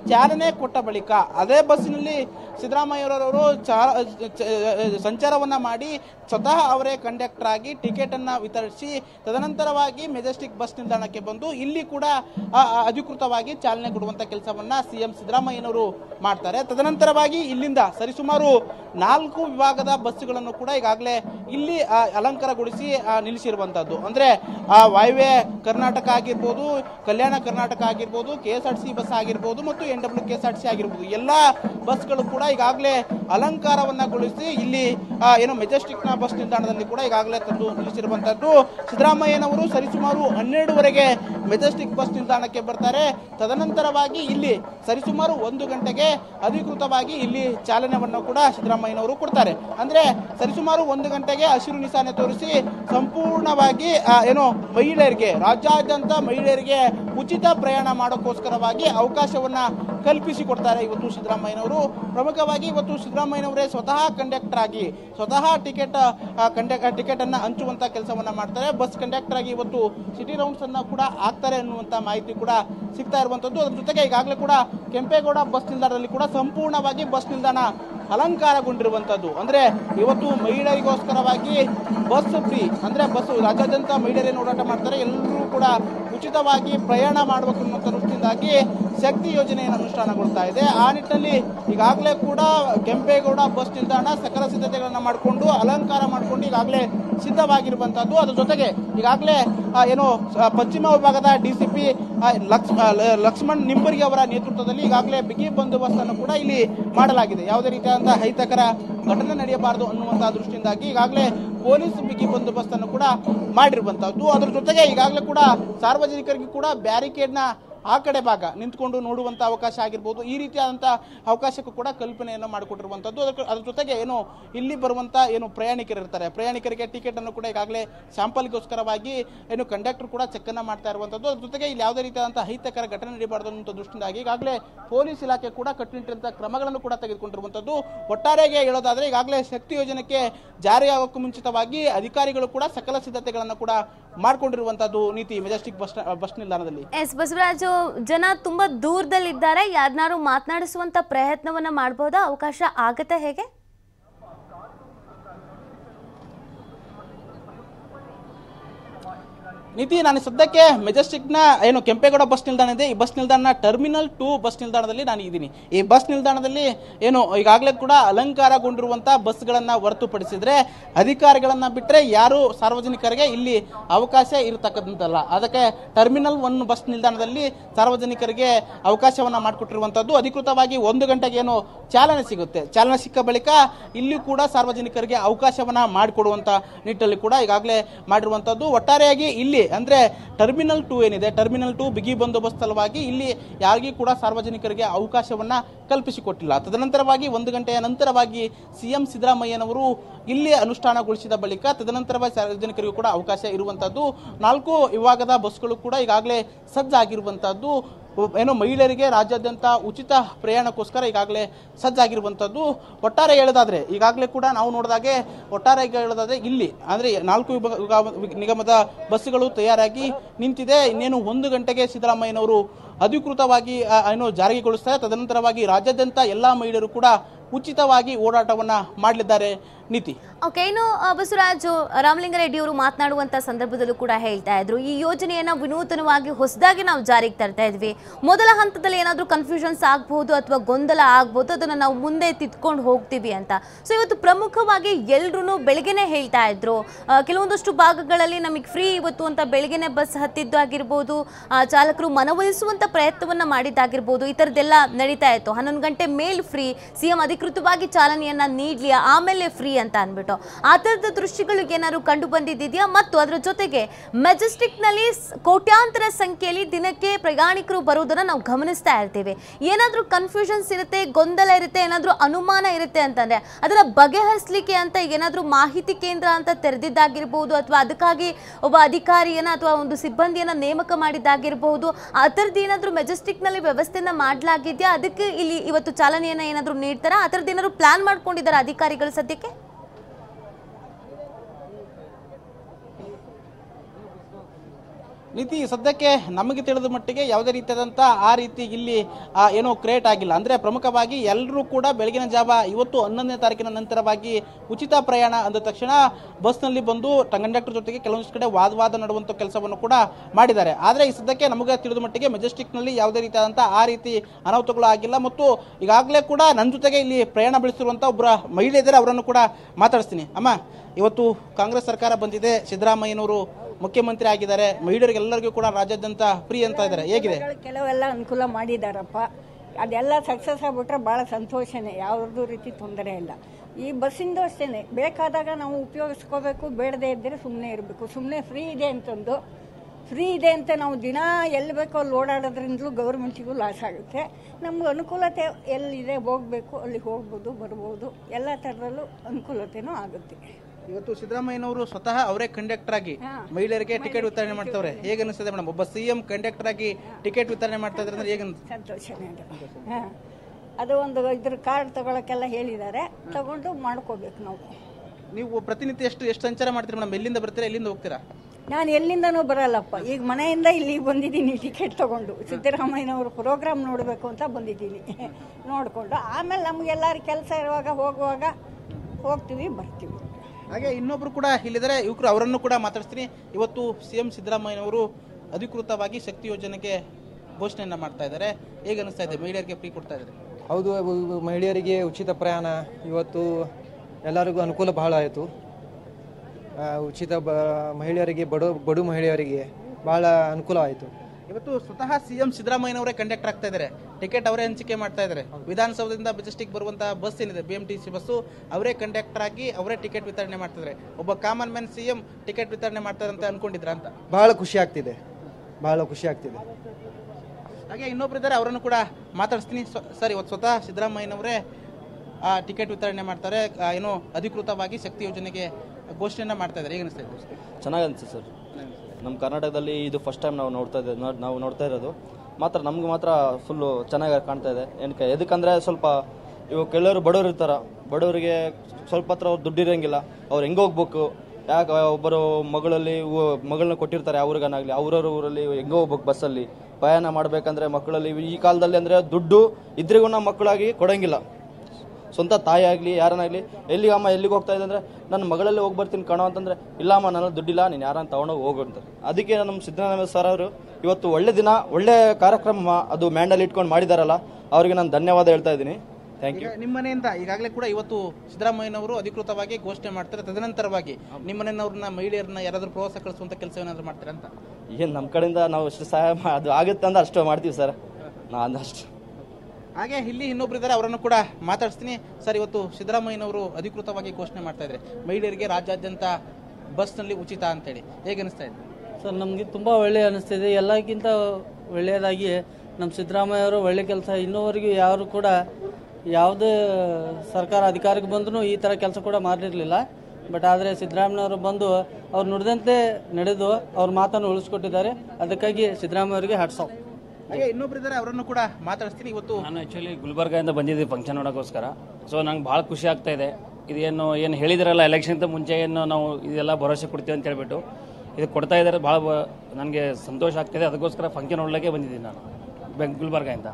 ಚಾಲನೆ ಕೊಟ್ಟ ಬಳಿಕ ಅದೇ ಬಸ್ಸಿನಲ್ಲಿ ಸಿದ್ದರಾಮಯ್ಯರವರು ಚಾ- ಚ- ಸಂಚಾರವನ್ನ ಮಾಡಿ ಸ್ವತಃ ಅವರೇ ಕಂಡಕ್ಟರ್ ಆಗಿ ಟಿಕೆಟ್ ಅನ್ನ ವಿತರಿಸಿ ತದನಂತರವಾಗಿ ಮೆಜೆಸ್ಟಿಕ್ ಬಸ್ ನಿಲ್ದಾಣಕ್ಕೆ ಬಂದು ಇಲ್ಲಿ ಕೂಡ ಆ, ಆ, ಅಧಿಕೃತವಾಗಿ ಚಾಲನೆ ಕೊಡುವಂತ ಕೆಲಸವನ್ನ ಸಿಎಂ ಸಿದ್ದರಾಮಯ್ಯನವರು ಮಾಡ್ತಾರೆ ತದನಂತರವಾಗಿ ಇಲ್ಲಿಂದ ಸರಿಸುಮಾರು ನಾಲ್ಕು ವಿಭಾಗದ ಬಸ್ಸುಗಳನ್ನು ಕೂಡ ಈಗಾಗಲೇ ಇಲ್ಲಿ ಆ, ಅಲಂಕಾರಗೊಳಿಸಿ ಆ, ನಿಲ್ಲಿಸಿರುವಂತದ್ದು ಅಂದ್ರೆ ಆ, ವಾಯುವ್ಯ ಕರ್ನಾಟಕ ಆಗಿರ್ಬೋದು ಕಲ್ಯಾಣ ಕರ್ನಾಟಕ ಆಗಿರ್ಬೋದು K S R C bus ಆಗಿರ್ಬೋದು ಮತ್ತು N W K S R C ಆಗಿರ್ಬೋದು ಎಲ್ಲ ಬಸ್ಗಳು ಕೂಡ ಈಗಾಗಲೇ ಅಲಂಕಾರವನ್ನಗೊಳಿಸಿ ಇಲ್ಲಿ ಆ, ಏನು ಮೆಜೆಸ್ಟಿಕ್ನ ಬಸ್ ನಿಲ್ದಾಣದಲ್ಲಿ ಕೂಡ ಈಗಾಗಲೇ ತಂದು ನಿಲ್ಲಿಸಿರುವಂತದ್ದು ಸಿದ್ದರಾಮಯ್ಯನವರು ಸರಿಸುಮಾರು ಹನ್ನೆರಡುವರೆಗೆ ಮೆಜೆಸ್ಟಿಕ್ ಬಸ್ ನಿಲ್ದಾಣಕ್ಕೆ ಬರ್ತಾರೆ ತದನಂತರವಾಗಿ ಇಲ್ಲಿ ಸರಿಸುಮಾರು ಒಂದು ಗಂಟೆಗೆ ಅಧಿಕೃತವಾಗಿ ಇಲ್ಲಿ ಚಾಲನೆಯನ್ನು ಕೂಡ ಸಿದ್ದರಾಮಯ್ಯನವರು ಕೊಡ್ತಾರೆ ಅಂದ್ರೆ ಸರಿಸುಮಾರು ಒಂದು ಗಂಟೆಗೆ ಹಸಿರು ನಿಶಾನೆ ತೋರಿಸಿ ಸಂಪೂರ್ಣವಾಗಿ ಆ, ಏನು ಮಹಿಳೆಯರಿಗೆ ರಾಜ್ಯಾದ್ಯಂತ ಮಹಿಳೆಯರಿಗೆ ಉಚಿತ ಪ್ರಯಾಣ ಮಾಡೋಕ್ಕೋಸ್ಕರವಾಗಿ ಅವಕಾಶವನ್ನ ಕಲ್ಪಿಸಿಕೊಡ್ತಾರೆ ಇವತ್ತು ಸಿದ್ದರಾಮಯ್ಯನವರು ಪ್ರಮುಖವಾಗಿ ಇವತ್ತು ಸಿದ್ದರಾಮಯ್ಯನವರೇ ಸ್ವತಃ ಕಂಡಕ್ಟರ್ ಆಗಿ ಸ್ವತಃ ಟಿಕೆಟ್ ಕಂಡಕ್ ಟಿಕೆಟ್ ಅನ್ನ ಹಂಚುವಂತ ಕೆಲಸವನ್ನ ಮಾಡ್ತಾರೆ ಬಸ್ ಕಂಡಕ್ಟರ್ ಆಗಿ ಇವತ್ತು ಸಿಟಿ ರೌಂಡ್ಸ್ ಅನ್ನ ಕೂಡ ಆಗ್ತಾರೆ ಅನ್ನುವಂತ ಮಾಹಿತಿ ಕೂಡ ಸಿಗ್ತಾ ಇರುವಂತದ್ದು ಅದ್ರ ಜೊತೆಗೆ ಈಗಾಗಲೇ ಕೂಡ ಕೆಂಪೇಗೌಡ ಬಸ್ ನಿಲ್ದಾಣದಲ್ಲಿ ಕೂಡ ಸಂಪೂರ್ಣವಾಗಿ ಬಸ್ ನಿಲ್ದಾಣ ಅಲಂಕಾರಗೊಂಡಿರುವಂತದ್ದು ಅಂದ್ರೆ ಇವತ್ತು ಮಹಿಳೆಯರಿಗೋಸ್ಕರವಾಗಿ ಬಸ್ ಫ್ರೀ ಅಂದ್ರೆ ಬಸ್ ರಾಜ್ಯಾದ್ಯಂತ ಮಹಿಳೆಯರೇನು ಓಡಾಟ ಮಾಡ್ತಾರೆ ಎಲ್ಲರೂ ಕೂಡ ಉಚಿತವಾಗಿ ಪ್ರಯಾಣ ಮಾಡಬೇಕು ಅನ್ನುವಂಥ ದೃಷ್ಟಿಯಿಂದಾಗಿ ಶಕ್ತಿ ಯೋಜನೆಯನ್ನು ಅನುಷ್ಠಾನಗೊಳ್ತಾ ಇದೆ ಆ ನಿಟ್ಟಿನಲ್ಲಿ ಈಗಾಗಲೇ ಕೂಡ ಕೆಂಪೇಗೌಡ ಬಸ್ ನಿಲ್ದಾಣ ಸಕಲ ಸಿದ್ಧತೆಗಳನ್ನು ಮಾಡಿಕೊಂಡು ಅಲಂಕಾರ ಮಾಡಿಕೊಂಡು ಈಗಾಗಲೇ ಸಿದ್ಧವಾಗಿರುವಂತದ್ದು ಅದ್ರ ಜೊತೆಗೆ ಈಗಾಗಲೇ ಆ, ಏನು ಆ, ಪಶ್ಚಿಮ ವಿಭಾಗದ ಡಿ ಸಿ ಪಿ ಲಕ್ಸ್ ಆ, ಲ- ಲಕ್ಷ್ಮಣ್ ನಿಂಬರ್ಗಿ ಅವರ ನೇತೃತ್ವದಲ್ಲಿ ಈಗಾಗಲೇ ಬಿಗಿ ಬಂದೋಬಸ್ತ್ ಅನ್ನು ಕೂಡ ಇಲ್ಲಿ ಮಾಡಲಾಗಿದೆ ಯಾವುದೇ ರೀತಿಯಾದಂತಹ ಅಹಿತಕರ ಘಟನೆ ನಡೆಯಬಾರದು ಅನ್ನುವಂತಹ ದೃಷ್ಟಿಯಿಂದಾಗಿ ಈಗಾಗಲೇ ಪೊಲೀಸ್ ಬಿಗಿ ಬಂದೋಬಸ್ತ್ ಅನ್ನು ಕೂಡ ಮಾಡಿರುವಂತದ್ದು ಅದ್ರ ಜೊತೆಗೆ ಈಗಾಗಲೇ ಕೂಡ ಸಾರ್ವಜನಿಕರಿಗೆ ಕೂಡ ಬ್ಯಾರಿಕೇಡ್ನ ಆ ಕಡೆ ಭಾಗ ನಿಂತ್ಕೊಂಡು ನೋಡುವಂತ ಅವಕಾಶ ಆಗಿರ್ಬೋದು ಈ ರೀತಿಯಾದಂಥ ಅವಕಾಶಕ್ಕೂ ಕೂಡ ಕಲ್ಪನೆಯನ್ನು ಮಾಡಿಕೊಟ್ಟಿರುವಂಥದ್ದು ಅದಕ್ಕೆ ಅದ್ರ ಜೊತೆಗೆ ಏನು ಇಲ್ಲಿ ಬರುವಂತ ಏನು ಪ್ರಯಾಣಿಕರು ಇರ್ತಾರೆ ಪ್ರಯಾಣಿಕರಿಗೆ ಟಿಕೆಟ್ ಅನ್ನು ಕೂಡ ಈಗಾಗಲೇ ಸ್ಯಾಂಪಲ್ಗೋಸ್ಕರವಾಗಿ ಏನು ಕಂಡಕ್ಟರ್ ಕೂಡ ಚೆಕ್ ಅನ್ನ ಮಾಡ್ತಾ ಇರುವಂಥದ್ದು ಅದ್ರ ಜೊತೆಗೆ ಇಲ್ಲಿ ಯಾವುದೇ ರೀತಿಯಾದಂಥ ಅಹಿತಕರ ಘಟನೆ ನಡೀಬಾರ್ದು ಅನ್ನೋ ದೃಷ್ಟಿಯಿಂದಾಗಿ ಈಗಾಗಲೇ ಪೊಲೀಸ್ ಇಲಾಖೆ ಕೂಡ ಕಟ್ಟುನಿಟ್ಟಿನಂಥ ಕ್ರಮಗಳನ್ನು ಕೂಡ ತೆಗೆದುಕೊಂಡಿರುವಂಥದ್ದು ಒಟ್ಟಾರೆಗೆ ಹೇಳೋದಾದ್ರೆ ಈಗಾಗಲೇ ಶಕ್ತಿ ಯೋಜನೆಗೆ ಜಾರಿಯಾಗೋಕ್ಕೂ ಮುಂಚಿತವಾಗಿ ಅಧಿಕಾರಿಗಳು ಕೂಡ ಸಕಲ ಸಿದ್ಧತೆಗಳನ್ನು ಕೂಡ ಮಾಡಿಕೊಂಡಿರುವಂಥದ್ದು ನೀತಿ ಮೆಜೆಸ್ಟಿಕ್ ಬಸ್ ಬಸ್ ನಿಲ್ದಾಣದಲ್ಲಿ ಎಸ್ ಬಸವರಾಜು ಜನ ತುಂಬಾ ದೂರದಲ್ಲಿದ್ದಾರೆ ಯಾರನ್ನಾರು ಮಾತನಾಡಿಸುವಂತ ಪ್ರಯತ್ನವನ್ನ ಮಾಡಬಹುದಾ ಅವಕಾಶ ಆಗತ್ತೆ ಹೇಗೆ ನೀತಿ ನಾನು ಸದ್ಯಕ್ಕೆ ಮೆಜೆಸ್ಟಿಕ್ನ ಏನು ಕೆಂಪೇಗೌಡ ಬಸ್ ನಿಲ್ದಾಣ ಇದೆ ಈ ಬಸ್ ನಿಲ್ದಾಣ ಟರ್ಮಿನಲ್ ಟು ಬಸ್ ನಿಲ್ದಾಣದಲ್ಲಿ ನಾನು ಇದ್ದೀನಿ ಈ ಬಸ್ ನಿಲ್ದಾಣದಲ್ಲಿ ಏನು ಈಗಾಗಲೇ ಕೂಡ ಅಲಂಕಾರಗೊಂಡಿರುವಂಥ ಬಸ್ಗಳನ್ನು ಹೊರತುಪಡಿಸಿದ್ರೆ ಅಧಿಕಾರಿಗಳನ್ನು ಬಿಟ್ಟರೆ ಯಾರು ಸಾರ್ವಜನಿಕರಿಗೆ ಇಲ್ಲಿ ಅವಕಾಶ ಇರತಕ್ಕಂಥದ್ದಲ್ಲ ಅದಕ್ಕೆ ಟರ್ಮಿನಲ್ ಒನ್ ಬಸ್ ನಿಲ್ದಾಣದಲ್ಲಿ ಸಾರ್ವಜನಿಕರಿಗೆ ಅವಕಾಶವನ್ನು ಮಾಡಿಕೊಟ್ಟಿರುವಂಥದ್ದು ಅಧಿಕೃತವಾಗಿ ಒಂದು ಗಂಟೆಗೆ ಏನು ಚಾಲನೆ ಸಿಗುತ್ತೆ ಚಾಲನೆ ಸಿಕ್ಕ ಬಳಿಕ ಇಲ್ಲಿ ಕೂಡ ಸಾರ್ವಜನಿಕರಿಗೆ ಅವಕಾಶವನ್ನು ಮಾಡಿಕೊಡುವಂಥ ನಿಟ್ಟಲ್ಲಿ ಕೂಡ ಈಗಾಗಲೇ ಮಾಡಿರುವಂಥದ್ದು ಒಟ್ಟಾರೆಯಾಗಿ ಇಲ್ಲಿ ಅಂದರೆ ಟರ್ಮಿನಲ್ ಟು ಏನಿದೆ ಟರ್ಮಿನಲ್ ಟು ಬಿಗಿ ಬಂದೋಬಸ್ತ್ ಸಲುವಾಗಿ ಇಲ್ಲಿ ಯಾರಿಗೂ ಕೂಡ ಸಾರ್ವಜನಿಕರಿಗೆ ಅವಕಾಶವನ್ನು ಕಲ್ಪಿಸಿಕೊಟ್ಟಿಲ್ಲ ತದನಂತರವಾಗಿ ಒಂದು ಗಂಟೆಯ ನಂತರವಾಗಿ ಸಿ ಎಂ ಸಿದ್ದರಾಮಯ್ಯನವರು ಇಲ್ಲಿ ಅನುಷ್ಠಾನಗೊಳಿಸಿದ ಬಳಿಕ ತದನಂತರವಾಗಿ ಸಾರ್ವಜನಿಕರಿಗೂ ಕೂಡ ಅವಕಾಶ ಇರುವಂಥದ್ದು ನಾಲ್ಕು ವಿಭಾಗದ ಬಸ್ಗಳು ಕೂಡ ಈಗಾಗಲೇ ಸಜ್ಜಾಗಿರುವಂಥದ್ದು ಏನು ಮಹಿಳೆಯರಿಗೆ ರಾಜ್ಯಾದ್ಯಂತ ಉಚಿತ ಪ್ರಯಾಣಕ್ಕೋಸ್ಕರ ಈಗಾಗಲೇ ಸಜ್ಜಾಗಿರುವಂಥದ್ದು ಒಟ್ಟಾರೆ ಹೇಳೋದಾದ್ರೆ ಈಗಾಗಲೇ ಕೂಡ ನಾವು ನೋಡಿದಾಗೆ ಒಟ್ಟಾರೆ ಹೇಳೋದಾದ್ರೆ ಇಲ್ಲಿ ಅಂದರೆ ನಾಲ್ಕು ವಿಭಾಗ ವಿಭಾಗ- ನಿಗಮದ ಬಸ್ಸುಗಳು ತಯಾರಾಗಿ ನಿಂತಿದೆ ಇನ್ನೇನು ಒಂದು ಗಂಟೆಗೆ ಸಿದ್ದರಾಮಯ್ಯನವರು ಅಧಿಕೃತವಾಗಿ ಆ, ಏನು ಜಾರಿಗೊಳಿಸ್ತಾರೆ ತದನಂತರವಾಗಿ ರಾಜ್ಯಾದ್ಯಂತ ಎಲ್ಲ ಮಹಿಳೆಯರು ಕೂಡ ಉಚಿತವಾಗಿ ಓಡಾಟವನ್ನ ಮಾಡಲಿದ್ದಾರೆ ನೀತಿ ಓಕೆ ಇನ್ನು ಆ, ಬಸವರಾಜು ರಾಮಲಿಂಗಾರೆಡ್ಡಿ ಅವರು ಮಾತನಾಡುವಂತ ಸಂದರ್ಭದಲ್ಲೂ ಕೂಡ ಹೇಳ್ತಾ ಇದ್ರು ಈ ಯೋಜನೆಯನ್ನ ವಿನೂತನವಾಗಿ ಹೊಸದಾಗಿ ನಾವು ಜಾರಿಗೆ ತರ್ತಾ ಇದ್ವಿ ಮೊದಲ ಹಂತದಲ್ಲಿ ಏನಾದರೂ ಕನ್ಫ್ಯೂಷನ್ಸ್ ಆಗ್ಬಹುದು ಅಥವಾ ಗೊಂದಲ ಆಗ್ಬೋದು ಅದನ್ನ ನಾವು ಮುಂದೆ ತಿದ್ಕೊಂಡು ಹೋಗ್ತೀವಿ ಅಂತ ಸೊ ಇವತ್ತು ಪ್ರಮುಖವಾಗಿ ಎಲ್ರೂ ಬೆಳಗ್ಗೆನೆ ಹೇಳ್ತಾ ಇದ್ರು ಆ, ಕೆಲವೊಂದಷ್ಟು ಭಾಗಗಳಲ್ಲಿ ನಮಗೆ ಫ್ರೀ ಇವತ್ತು ಅಂತ ಬೆಳಗ್ಗೆನೆ ಬಸ್ ಹತ್ತಿದ್ದು ಆಗಿರ್ಬೋದು ಆ, ಚಾಲಕರು ಮನವೊಲಿಸುವಂತ ಪ್ರಯತ್ನವನ್ನ ಮಾಡಿದ್ದಾಗಿರ್ಬೋದು ಈ ಥರದ್ದೆಲ್ಲ ನಡೀತಾ ಇತ್ತು ಹನ್ನೊಂದು ಗಂಟೆ ಮೇಲ್ ಫ್ರೀ ಸಿ ಎಂ ಅಧಿಕೃತವಾಗಿ ಚಾಲನೆಯನ್ನ ನೀಡ್ಲಿ ಆಮೇಲೆ ಫ್ರೀ ಅಂತ ಅಂದ್ಬಿಟ್ಟು ಆ ಥರದ ದೃಶ್ಯಗಳು ಏನಾದ್ರು ಕಂಡು ಬಂದಿದೆಯಾ ಮತ್ತು ಅದರ ಜೊತೆಗೆ ಮೆಜೆಸ್ಟಿಕ್ನಲ್ಲಿ ಸ್- ಕೋಟ್ಯಾಂತರ ಸಂಖ್ಯೆಯಲ್ಲಿ ದಿನಕ್ಕೆ ಪ್ರಯಾಣಿಕರು ಬರೋದನ್ನ ನಾವು ಗಮನಿಸ್ತಾ ಇರ್ತೀವಿ ಏನಾದರೂ ಕನ್ಫ್ಯೂಷನ್ಸ್ ಇರುತ್ತೆ ಗೊಂದಲ ಇರುತ್ತೆ ಏನಾದರೂ ಅನುಮಾನ ಇರುತ್ತೆ ಅಂತಂದ್ರೆ ಅದನ್ನ ಬಗೆಹರಿಸಲಿಕ್ಕೆ ಅಂತ ಏನಾದರೂ ಮಾಹಿತಿ ಕೇಂದ್ರ ಅಂತ ತೆರೆದಿದ್ದಾಗಿರ್ಬೋದು ಅಥವಾ ಅದಕ್ಕಾಗಿ ಒಬ್ಬ ಅಧಿಕಾರಿಯನ್ನ ಅಥವಾ ಒಂದು ಸಿಬ್ಬಂದಿಯನ್ನ ನೇಮಕ ಮಾಡಿದ್ದಾಗಿರ್ಬಹುದು ಆ ಥರದ್ದು ಏನಾದರೂ ಮೆಜೆಸ್ಟಿಕ್ನಲ್ಲಿ ವ್ಯವಸ್ಥೆಯನ್ನ ಮಾಡಲಾಗಿದೆಯಾ ಅದಕ್ಕೆ ಇಲ್ಲಿ ಇವತ್ತು ಚಾಲನೆಯನ್ನ ಏನಾದರೂ ನೀಡ್ತಾರಾ ಆ ಥರದ್ದು ಏನಾದರೂ ಪ್ಲಾನ್ ಮಾಡ್ಕೊಂಡಿದ್ದಾರೆ ಅಧಿಕಾರಿಗಳು ಸದ್ಯಕ್ಕೆ ನೀತಿ ಸದ್ಯಕ್ಕೆ ನಮಗೆ ತಿಳಿದ ಮಟ್ಟಿಗೆ ಯಾವುದೇ ರೀತಿಯಾದಂಥ ಆ ರೀತಿ ಇಲ್ಲಿ ಆ, ಏನೋ ಕ್ರಿಯೇಟ್ ಆಗಿಲ್ಲ ಅಂದರೆ ಪ್ರಮುಖವಾಗಿ ಎಲ್ಲರೂ ಕೂಡ ಬೆಳಗಿನ ಜಾವ ಇವತ್ತು ಹನ್ನೊಂದನೇ ತಾರೀಕಿನ ನಂತರವಾಗಿ ಉಚಿತ ಪ್ರಯಾಣ ಅಂದ ತಕ್ಷಣ ಬಸ್ನಲ್ಲಿ ಬಂದು ಕಂಡಕ್ಟರ್ ಜೊತೆಗೆ ಕೆಲವೊಂದಿಷ್ಟು ಕಡೆ ವಾದವಾದ ನಡುವಂಥ ಕೆಲಸವನ್ನು ಕೂಡ ಮಾಡಿದ್ದಾರೆ ಆದರೆ ಈ ಸದ್ಯಕ್ಕೆ ನಮಗೆ ತಿಳಿದ ಮಟ್ಟಿಗೆ ಮೆಜೆಸ್ಟಿಕ್ನಲ್ಲಿ ಯಾವುದೇ ರೀತಿಯಾದಂಥ ಆ ರೀತಿ ಅನಾಹುತಗಳು ಆಗಿಲ್ಲ ಮತ್ತು ಈಗಾಗಲೇ ಕೂಡ ನನ್ನ ಜೊತೆಗೆ ಇಲ್ಲಿ ಪ್ರಯಾಣ ಬೆಳೆಸಿರುವಂಥ ಒಬ್ಬರ ಮಹಿಳೆ ಇದ್ದಾರೆ ಅವರನ್ನು ಕೂಡ ಮಾತಾಡಿಸ್ತೀನಿ ಅಮ್ಮ ಇವತ್ತು ಕಾಂಗ್ರೆಸ್ ಸರ್ಕಾರ ಬಂದಿದೆ ಸಿದ್ದರಾಮಯ್ಯನವರು ಮುಖ್ಯಮಂತ್ರಿ ಆಗಿದ್ದಾರೆ ಮಹಿಳೆಯರಿಗೆಲ್ಲರಿಗೂ ಕೂಡ ರಾಜ್ಯಾದ್ಯಂತ ಫ್ರೀ ಅಂತ ಇದ್ದಾರೆ ಹೇಗಿದೆ ಗಳು ಕೆಲವೆಲ್ಲ ಅನುಕೂಲ ಮಾಡಿದಾರಪ್ಪ ಅದೆಲ್ಲ ಸಕ್ಸಸ್ ಆಗ್ಬಿಟ್ರೆ ಭಾಳ ಸಂತೋಷನೇ ಯಾವುದೂ ರೀತಿ ತೊಂದರೆ ಇಲ್ಲ ಈ ಬಸ್ಸಿಂದು ಅಷ್ಟೇ ಬೇಕಾದಾಗ ನಾವು ಉಪಯೋಗಿಸ್ಕೋಬೇಕು ಬೇಡದೇ ಇದ್ದರೆ ಸುಮ್ಮನೆ ಇರಬೇಕು ಸುಮ್ಮನೆ ಫ್ರೀ ಇದೆ ಅಂತಂದು ಫ್ರೀ ಇದೆ ಅಂತ ನಾವು ದಿನ ಎಲ್ಲಿ ಬೇಕೋ ಅಲ್ಲಿ ಓಡಾಡೋದ್ರಿಂದಲೂ ಗೌರ್ಮೆಂಟಿಗೂ ಲಾಸ್ ಆಗುತ್ತೆ ನಮ್ಗೆ ಅನುಕೂಲತೆ ಎಲ್ಲಿದೆ ಹೋಗಬೇಕು ಅಲ್ಲಿ ಹೋಗ್ಬೋದು ಬರ್ಬೋದು ಎಲ್ಲ ಥರದಲ್ಲೂ ಅನುಕೂಲತೆನೂ ಆಗುತ್ತೆ ಇವತ್ತು ಸಿದ್ದರಾಮಯ್ಯನವರು ಸ್ವತಃ ಅವರೇ ಕಂಡಕ್ಟರ್ ಆಗಿ ಹಾ. ಮಹಿಳೆಯರಿಗೆ ಟಿಕೆಟ್ ವಿತರಣೆ ಮಾಡ್ತಾವ್ರೆ ಹೇಗೆ ಅನಿಸ್ತದೆ ಮೇಡಮ್ ಒಬ್ಬ ಸಿಎಂ ಕಂಡಕ್ಟರ್ ಆಗಿ ಟಿಕೆಟ್ ವಿತರಣೆ ಮಾಡ್ತಾ ಇದ್ರೆ ಅಂದ್ರೆ ಹೇಗೆ ಅನ್ಸುತ್ತೆ? ಸಂತೋಷನೇ ಅದು ಹಾಂ ಅದು ಒಂದು ಇದ್ರ ಕಾರ್ಡ್ ತಗೊಳಕ್ಕೆಲ್ಲ ಹೇಳಿದ್ದಾರೆ ತಗೊಂಡು ಮಾಡ್ಕೋಬೇಕು ನಾವು ನೀವು ಪ್ರತಿನಿತ್ಯ ಎಷ್ಟು ಎಷ್ಟು ಸಂಚಾರ ಮಾಡ್ತೀರಿ ಮೇಡಮ್ ಎಲ್ಲಿಂದ ಬರ್ತೀರಾ ಎಲ್ಲಿಂದ ಹೋಗ್ತೀರಾ ನಾನು ಎಲ್ಲಿಂದನೂ ಬರಲ್ಲಪ್ಪ ಈಗ ಮನೆಯಿಂದ ಇಲ್ಲಿಗೆ ಬಂದಿದ್ದೀನಿ ಟಿಕೆಟ್ ತಗೊಂಡು ಸಿದ್ದರಾಮಯ್ಯನವ್ರ ಪ್ರೋಗ್ರಾಮ್ ನೋಡಬೇಕು ಅಂತ ಬಂದಿದ್ದೀನಿ ನೋಡಿಕೊಂಡು ಆಮೇಲೆ ನಮಗೆಲ್ಲರ ಕೆಲಸ ಇರುವಾಗ ಹೋಗುವಾಗ ಹೋಗ್ತೀವಿ ಬರ್ತೀವಿ ಹಾಗೆ ಇನ್ನೊಬ್ರು ಕೂಡ ಇಲ್ಲಿದ್ದಾರೆ ಯುವಕರು ಅವರನ್ನು ಕೂಡ ಮಾತಾಡ್ತೀನಿ ಇವತ್ತು ಸಿಎಂ ಸಿದ್ದರಾಮಯ್ಯನವರು ಅಧಿಕೃತವಾಗಿ ಶಕ್ತಿ ಯೋಜನೆಗೆ ಘೋಷಣೆಯನ್ನ ಮಾಡ್ತಾ ಇದ್ದಾರೆ ಹೇಗೆ ಅನಿಸ್ತಾ ಇದೆ ಮಹಿಳೆಯರಿಗೆ ಫ್ರೀ ಕೊಡ್ತಾ ಇದ್ದಾರೆ ಹೌದು ಇವು ಮಹಿಳೆಯರಿಗೆ ಉಚಿತ ಪ್ರಯಾಣ ಇವತ್ತು ಎಲ್ಲರಿಗೂ ಅನುಕೂಲ ಬಹಳ ಆಯಿತು ಆ, ಉಚಿತ ಬ ಮಹಿಳೆಯರಿಗೆ ಬಡ ಬಡು ಮಹಿಳೆಯರಿಗೆ ಬಹಳ ಅನುಕೂಲ ಆಯಿತು ಇವತ್ತು ಸ್ವತಃ ಸಿಎಂ ಸಿದ್ದರಾಮಯ್ಯನವರೇ ಕಂಡಕ್ಟರ್ ಆಗ್ತಾ ಇದ್ದಾರೆ ಟಿಕೆಟ್ ಅವರೇ ಹಂಚಿಕೆ ಮಾಡ್ತಾ ಇದ್ದಾರೆ ವಿಧಾನಸೌಧದಿಂದ ಮೆಜೆಸ್ಟಿಕ್ ಬರುವಂತಹ ಬಸ್ ಏನಿದೆ B M T C bus ಅವರೇ ಕಂಡಕ್ಟರ್ ಆಗಿ ಅವರೇ ಟಿಕೆಟ್ ವಿತರಣೆ ಮಾಡ್ತಿದ್ದಾರೆ ಒಬ್ಬ ಕಾಮನ್ ಮ್ಯಾನ್ ಸಿಎಂ ಟಿಕೆಟ್ ವಿತರಣೆ ಮಾಡ್ತಾರೆ ಅಂತ ಅನ್ಕೊಂಡಿದ್ರ ಅಂತ ಬಹಳ ಖುಷಿ ಆಗ್ತಿದೆ ಬಹಳ ಖುಷಿ ಆಗ್ತಿದೆ ಹಾಗೆ ಇನ್ನೊಬ್ರು ಇದ್ದಾರೆ ಅವರನ್ನು ಕೂಡ ಮಾತಾಡಿಸ್ತೀನಿ ಸ್ವ- ಸರ್ ಇವತ್ತು ಸ್ವತಃ ಸಿದ್ದರಾಮಯ್ಯನವರೇ ಆ ಟಿಕೆಟ್ ವಿತರಣೆ ಮಾಡ್ತಾರೆ ಆ, ಏನು ಅಧಿಕೃತವಾಗಿ ಶಕ್ತಿ ಯೋಜನೆಗೆ ಘೋಷಣೆಯನ್ನ ಮಾಡ್ತಾ ಇದ್ದಾರೆ ಹೇಗೆ ಅನಿಸ್ತಾ ಇದೆ ಚೆನ್ನಾಗಿ ಅನಿಸುತ್ತೆ ಸರ್ ನಮ್ಮ ಕರ್ನಾಟಕದಲ್ಲಿ ಇದು ಫಸ್ಟ್ ಟೈಮ್ ನಾವು ನೋಡ್ತಾ ಇದ್ದೆ ನೋ- ನಾವು ನೋಡ್ತಾ ಇರೋದು ಮಾತ್ರ ನಮ್ಗೆ ಮಾತ್ರ ಫುಲ್ಲು ಚೆನ್ನಾಗಿ ಕಾಣ್ತಾ ಇದೆ ಏನಕ್ಕೆ ಎದಕ್ಕಂದ್ರೆ ಸ್ವಲ್ಪ ಇವಾಗ ಕೆಲವರು ಬಡವರು ಇರ್ತಾರ ಬಡವರಿಗೆ ಸ್ವಲ್ಪ ಹತ್ರ ಅವ್ರು ದುಡ್ಡು ಇರೋಂಗಿಲ್ಲ ಅವ್ರು ಹೆಂಗೆ ಹೋಗ್ಬೇಕು ಯಾಕೆ ಒಬ್ಬರು ಮಗಳಲ್ಲಿ ಊ- ಮಗಳನ್ನ ಕೊಟ್ಟಿರ್ತಾರೆ ಅವ್ರಿಗನಾಗಲಿ ಅವ್ರವ್ರ ಊರಲ್ಲಿ ಹೆಂಗೆ ಹೋಗ್ಬೇಕು ಬಸ್ಸಲ್ಲಿ ಪ್ರಯಾಣ ಮಾಡಬೇಕಂದ್ರೆ ಮಕ್ಕಳಲ್ಲಿ ಈ ಕಾಲದಲ್ಲಿ ಅಂದರೆ ದುಡ್ಡು ಇದ್ರಿಗೂ ನಾವು ಮಕ್ಕಳಾಗಿ ಕೊಡೋಂಗಿಲ್ಲ ಸ್ವಂತ ತಾಯಿ ಆಗಲಿ ಯಾರನ್ನಾಗಲಿ ಎಲ್ಲಿಗೆ ಅಮ್ಮ ಎಲ್ಲಿಗೆ ಹೋಗ್ತಾ ಇದೆ ಅಂದರೆ ನನ್ನ ಮಗಳಲ್ಲಿ ಹೋಗಿ ಬರ್ತೀನಿ ಕಣೋ ಅಂತಂದರೆ ಇಲ್ಲ ಅಮ್ಮ ನನ್ನ ದುಡ್ಡಿಲ್ಲ ನೀನು ಯಾರನ್ನ ತಗೊಂಡೋಗಿ ಹೋಗು ಅಂತಾರೆ ಅದಕ್ಕೆ ನಮ್ಮ ಸಿದ್ದರಾಮಯ್ಯ ಸರ್ ಅವರು ಇವತ್ತು ಒಳ್ಳೆ ದಿನ ಒಳ್ಳೆ ಕಾರ್ಯಕ್ರಮ ಅದು ಮ್ಯಾಂಡಲ್ಲಿ ಇಟ್ಕೊಂಡು ಮಾಡಿದಾರಲ್ಲ ಅವರಿಗೆ ನಾನು ಧನ್ಯವಾದ ಹೇಳ್ತಾ ಇದ್ದೀನಿ ಥ್ಯಾಂಕ್ ಯು ಈಗ ನಿಮ್ಮ ಮನೆಯಿಂದ ಈಗಾಗಲೇ ಕೂಡ ಇವತ್ತು ಸಿದ್ದರಾಮಯ್ಯನವರು ಅಧಿಕೃತವಾಗಿ ಘೋಷಣೆ ಮಾಡ್ತಾರೆ ತದನಂತರವಾಗಿ ನಿಮ್ಮ ಮನೆಯವ್ರನ್ನ ಮಹಿಳೆಯರನ್ನ ಯಾರಾದ್ರೂ ಪ್ರವಾಸ ಕಳಿಸುವಂತ ಕೆಲಸ ಏನಾದ್ರು ಮಾಡ್ತಾರೆ ಅಂತ ಏನು ನಮ್ಮ ಕಡೆಯಿಂದ ನಾವು ಅಷ್ಟು ಸಹಾಯ ಮಾ- ಅದು ಆಗುತ್ತೆ ಅಂದ್ರೆ ಅಷ್ಟು ಮಾಡ್ತೀವಿ ಸರ್ ನಾನು ಅಷ್ಟು ಹಾಗೆ ಇಲ್ಲಿ ಇನ್ನೊಬ್ರು ಇದ್ದಾರೆ ಅವರನ್ನು ಕೂಡ ಮಾತಾಡಿಸ್ತೀನಿ ಸರ್ ಇವತ್ತು ಸಿದ್ದರಾಮಯ್ಯನವರು ಅಧಿಕೃತವಾಗಿ ಘೋಷಣೆ ಮಾಡ್ತಾ ಇದ್ದಾರೆ ಮಹಿಳೆಯರಿಗೆ ರಾಜ್ಯಾದ್ಯಂತ ಬಸ್ನಲ್ಲಿ ಉಚಿತ ಅಂತೇಳಿ ಹೇಗೆ ಅನಿಸ್ತಾ ಇದೆ ಸರ್ ನಮಗೆ ತುಂಬ ಒಳ್ಳೆ ಅನಿಸ್ತಿದೆ ಎಲ್ಲಕ್ಕಿಂತ ಒಳ್ಳೆಯದಾಗಿ ನಮ್ಮ ಸಿದ್ದರಾಮಯ್ಯ ಅವರು ಒಳ್ಳೆ ಕೆಲಸ ಇನ್ನೂವರೆಗೂ ಯಾರು ಕೂಡ ಯಾವುದೇ ಸರ್ಕಾರ ಅಧಿಕಾರಕ್ಕೆ ಬಂದರೂ ಈ ಥರ ಕೆಲಸ ಕೂಡ ಮಾಡಿರಲಿಲ್ಲ ಬಟ್ ಆದರೆ ಸಿದ್ದರಾಮಯ್ಯವರು ಬಂದು ಅವ್ರು ನುಡಿದಂತೆ ನಡೆದು ಅವ್ರ ಮಾತನ್ನು ಉಳಿಸ್ಕೊಟ್ಟಿದ್ದಾರೆ ಅದಕ್ಕಾಗಿ ಸಿದ್ದರಾಮಯ್ಯ ಅವರಿಗೆ ಹ್ಯಾಟ್ಸ್ ಆಫ್ ಹಾಗೆ ಇನ್ನೊಬ್ರು ಇದ್ದಾರೆ ಅವರನ್ನು ಕೂಡ ಮಾತಾಡಿಸ್ತೀನಿ ಇವತ್ತು ನಾನು ಆ್ಯಕ್ಚುಲಿ ಗುಲ್ಬರ್ಗಾಯಿಂದ ಬಂದಿದ್ದೆ ಫಂಕ್ಷನ್ ನೋಡೋಕ್ಕೋಸ್ಕರ ಸೊ ನಂಗೆ ಭಾಳ ಖುಷಿ ಆಗ್ತಾ ಇದೆ ಇದೇನು ಏನು ಹೇಳಿದಿರಲ್ಲ ಎಲೆಕ್ಷನ್ಗಿಂತ ಮುಂಚೆ ಏನು ನಾವು ಇದೆಲ್ಲ ಭರವಸೆ ಕೊಡ್ತೀವಿ ಅಂತ ಹೇಳ್ಬಿಟ್ಟು ಇದು ಕೊಡ್ತಾ ಇದ್ದಾರೆ ಭಾಳ ನನಗೆ ಸಂತೋಷ ಆಗ್ತಿದೆ ಅದಕ್ಕೋಸ್ಕರ ಫಂಕ್ಷನ್ ನೋಡ್ಲಿಕ್ಕೆ ಬಂದಿದ್ದೀನಿ ನಾನು ಬೆಂಗ್ ಗುಲ್ಬರ್ಗಾಯಿಂದ